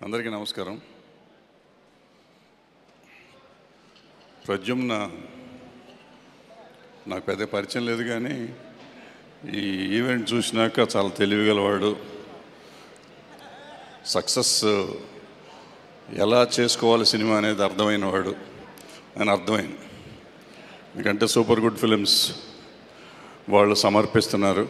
అందరికీ నమస్కారం ప్రద్యుమ్న నాకు పెద్ద పరిచయం లేదు కానీ ఈ ఈవెంట్ చూసినాక చాలా తెలివిగలవాడు సక్సెస్ ఎలా చేసుకోవాలి సినిమా అనేది అర్థమైన వాడు అని అర్థమైంది ఎందుకంటే సూపర్ గుడ్ ఫిలిమ్స్ వాళ్ళు సమర్పిస్తున్నారు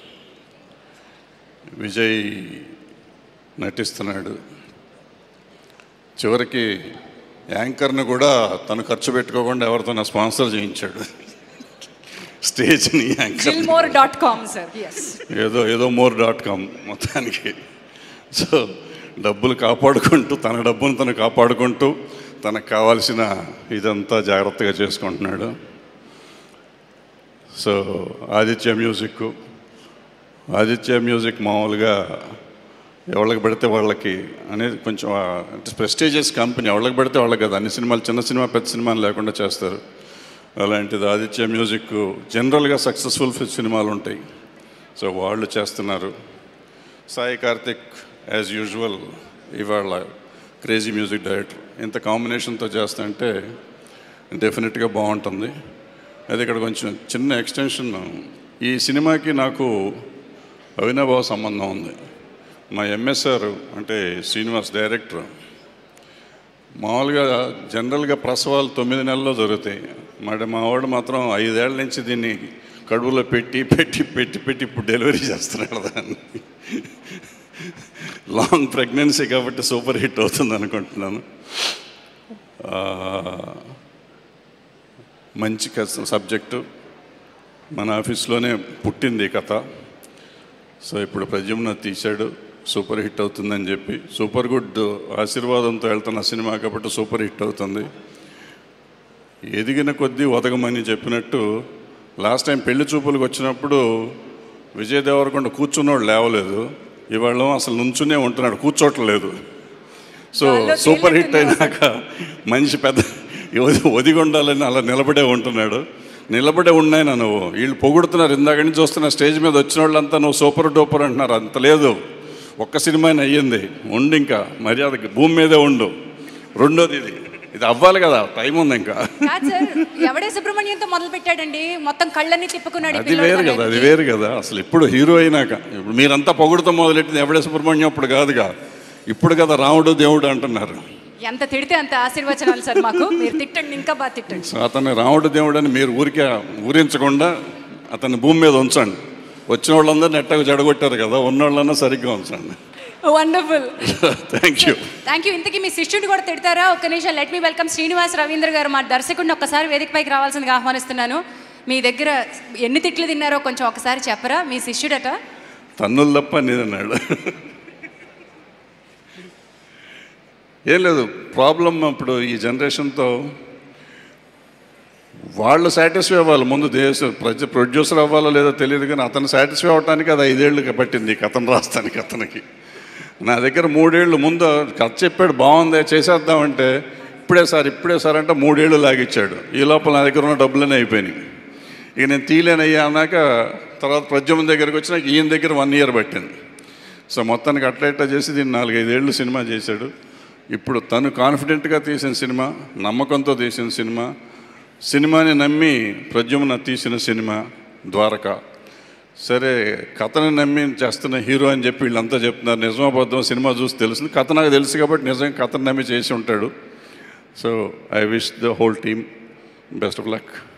విజయ్ నటిస్తున్నాడు చివరికి యాంకర్ను కూడా తను ఖర్చు పెట్టుకోకుండా ఎవరితో స్పాన్సర్ చేయించాడు స్టేజ్ని యాంకర్ జిల్మోర్ డాట్ కామ్ సార్ ఎస్ ఏదో ఏదో మోర్ డాట్ కామ్ మొత్తానికి సో డబ్బులు కాపాడుకుంటూ తన డబ్బును తను కాపాడుకుంటూ తనకు కావాల్సిన ఇదంతా జాగ్రత్తగా చేసుకుంటున్నాడు so Aditya music Aditya music మామూలుగా ఎవరికి పెడితే వాళ్ళకి అనేది కొంచెం ప్రెస్టీజియస్ కంపెనీ ఎవరికి పెడితే వాళ్ళకి కదా అన్ని సినిమాలు చిన్న సినిమా పెద్ద సినిమాలు లేకుండా చేస్తారు అలాంటిది ఆదిత్య మ్యూజిక్ జనరల్గా సక్సెస్ఫుల్ సినిమాలు ఉంటాయి సో వాళ్ళు చేస్తున్నారు సాయి కార్తిక్ యాజ్ యూజువల్ ఇవాళ క్రేజీ మ్యూజిక్ డైరెక్టర్ ఇంత కాంబినేషన్తో చేస్తుంటే డెఫినెట్గా బాగుంటుంది అది ఇక్కడ కొంచెం చిన్న ఎక్స్టెన్షన్ ఈ సినిమాకి నాకు అవినాభావ సంబంధం ఉంది మా ఎంఎస్ఆర్ అంటే శ్రీనివాస్ డైరెక్టర్ మామూలుగా జనరల్గా ప్రసవాలు తొమ్మిది నెలల్లో జరుగుతాయి మరి మా వాడు మాత్రం ఐదేళ్ల నుంచి దీన్ని కడుపులో పెట్టి పెట్టి పెట్టి పెట్టి ఇప్పుడు డెలివరీ చేస్తున్నాడు దాన్ని లాంగ్ ప్రెగ్నెన్సీ కాబట్టి సూపర్ హిట్ అవుతుంది అనుకుంటున్నాను ఆ, మంచి సబ్జెక్టు మన ఆఫీస్లోనే పుట్టింది ఈ కథ సో ఇప్పుడు ప్రజమున తీశాడు సూపర్ హిట్ అవుతుందని చెప్పి సూపర్ గుడ్ ఆశీర్వాదంతో వెళ్తున్న సినిమా కాబట్టి సూపర్ హిట్ అవుతుంది ఎదిగిన కొద్దీ ఒదగమని చెప్పినట్టు లాస్ట్ టైం పెళ్లి చూపులకు వచ్చినప్పుడు విజయ్ దేవరకొండ కూర్చున్నవాడు లేవలేదు ఇవాళ అసలు నుంచునే ఉంటున్నాడు కూర్చోట్లేదు సో గాల్లో సూపర్ హిట్ తేలినట్టున్నాడు అయినాక మనిషి పెద్ద ఒది- ఒదిగి ఉండాలని అలా నిలబడే ఉంటున్నాడు నిలబడే ఉన్నాయినా నువ్వు వీళ్ళు పొగుడుతున్నారు ఇందాక నుంచి చూస్తున్న స్టేజ్ మీద వచ్చిన వాళ్ళంతా నువ్వు సూపర్ డూపర్ అంటున్నారు అంత లేదు ఒక్క సినిమాని అయ్యింది ఉండు ఇంకా మర్యాదకి భూమి మీదే ఉండు రెండోది ఇది ఇది అవ్వాలి కదా టైం ఉంది ఇంకా కాదు సార్ ఎవడే సుబ్రహ్మణ్యంతో మొదలు పెట్టాడండి మొత్తం కళ్ళని తిప్పుకున్నాడు ఈ అది పిల్లోడు వేరు కదా అది కళ్ళకి. వేరు కదా అసలు ఇప్పుడు హీరో అయినాక ఇప్పుడు మీరంతా పొగుడుతో మొదలెట్టింది ఎవడే సుబ్రహ్మణ్యం అప్పుడు కాదుగా ఇప్పుడు కదా రాముడు దేవుడు అంటున్నారు ఎంత తిడితే అంత ఆశీర్వచనాలు సార్ మాకు మీరు తిట్టండి ఇంకా బాగా తిట్టండి సో అతన్ని రాముడు దేవుడు అని మీరు ఊరికే ఊరించకుండా అతన్ని భూమి మీద ఉంచండి వచ్చిన వాళ్ళందరూ నెట్టగా జడగొట్టారు కదా ఉన్న వాళ్ళన్నా సరిగ్గా ఉంచండి wonderful thank you thank you ఇంతకీ మీ శిష్యుడు కూడా తిడతారా ఒక్క నిమిషం let me welcome Srinivas Ravindra garu మా దర్శకుడిని ఒక్కసారి వేదిక పైకి రావాల్సిందిగా ఆహ్వానిస్తున్నాను మీ దగ్గర ఎన్ని తిట్లు తిన్నారో కొంచెం ఒకసారి చెప్పరా మీ శిష్యుడట తన్నులు తప్ప నేనన్నాడు ఏం లేదు ప్రాబ్లం ఇప్పుడు ఈ జనరేషన్తో వాళ్ళు సాటిస్ఫై అవ్వాలి ముందు దేశ ప్రజ ప్రొడ్యూసర్ అవ్వాలో లేదో తెలియదు కానీ అతను సాటిస్ఫై అవ్వడానికి అది ఐదేళ్ళు పట్టింది ఈ కథను రాస్తానికి అతనికి నా దగ్గర మూడేళ్ళు ముందు కథ చెప్పాడు బాగుంది చేసేద్దామంటే ఇప్పుడే సార్ ఇప్పుడే సార్ అంటే మూడేళ్ళు లాగిచ్చాడు ఈ లోపల నా దగ్గర ఉన్న డబ్బులనే అయిపోయినాయి ఇక నేను తీలేనయ్యా అన్నాక తర్వాత ప్రద్యుమ్న దగ్గరికి వచ్చినాక ఈయన దగ్గర వన్ ఇయర్ పట్టింది సో మొత్తానికి అట్లా ఇట్లా చేసి దీన్ని నాలుగైదేళ్ళు సినిమా చేశాడు ఇప్పుడు తను కాన్ఫిడెంట్గా తీసిన సినిమా నమ్మకంతో తీసిన సినిమా సినిమాని నమ్మి ప్రద్యుమ్న తీసిన సినిమా ద్వారక సరే కథని నమ్మి చేస్తున్న హీరో అని చెప్పి వీళ్ళంతా చెప్తున్నారు నిజమాబద్ధం సినిమా చూసి తెలిసింది కథ నాకు తెలుసు కాబట్టి నిజం కథను నమ్మి చేసి ఉంటాడు so I wish the whole team best of luck